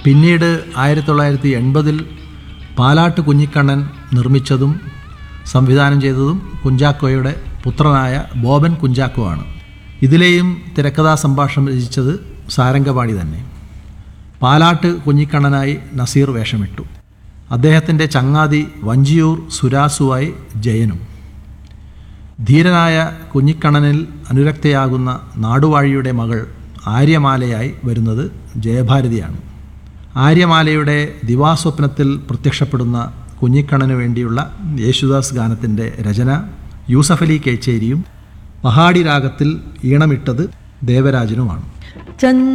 പിന്നീട് ആയിരത്തി തൊള്ളായിരത്തി എൺപതിൽ പാലാട്ട് കുഞ്ഞിക്കണ്ണൻ നിർമ്മിച്ചതും സംവിധാനം ചെയ്തതും കുഞ്ചാക്കോയുടെ പുത്രനായ ബോബൻ കുഞ്ചാക്കോ ആണ് ഇതിലെയും തിരക്കഥാ സംഭാഷണം രചിച്ചത് സാരംഗപാണി തന്നെ പാലാട്ട് കുഞ്ഞിക്കണ്ണനായി നസീർ വേഷമിട്ടു അദ്ദേഹത്തിൻ്റെ ചങ്ങാതി വഞ്ചിയൂർ സുരാസുവായി ജയനും ധീരനായ കുഞ്ഞിക്കണ്ണനിൽ അനുരക്തയാകുന്ന നാടുവാഴിയുടെ മകൾ ആര്യമാലയായി വരുന്നത് ജയഭാരതിയാണ് ആര്യമാലയുടെ ദിവാസ്വപ്നത്തിൽ പ്രത്യക്ഷപ്പെടുന്ന കുഞ്ഞിക്കണ്ണന് വേണ്ടിയുള്ള യേശുദാസ് ഗാനത്തിൻ്റെ രചന യൂസഫലി കേച്ചേരിയും പഹാടി രാഗത്തിൽ ഈണമിട്ടത് ദേവരാജനുമാണ് ചന്ദ്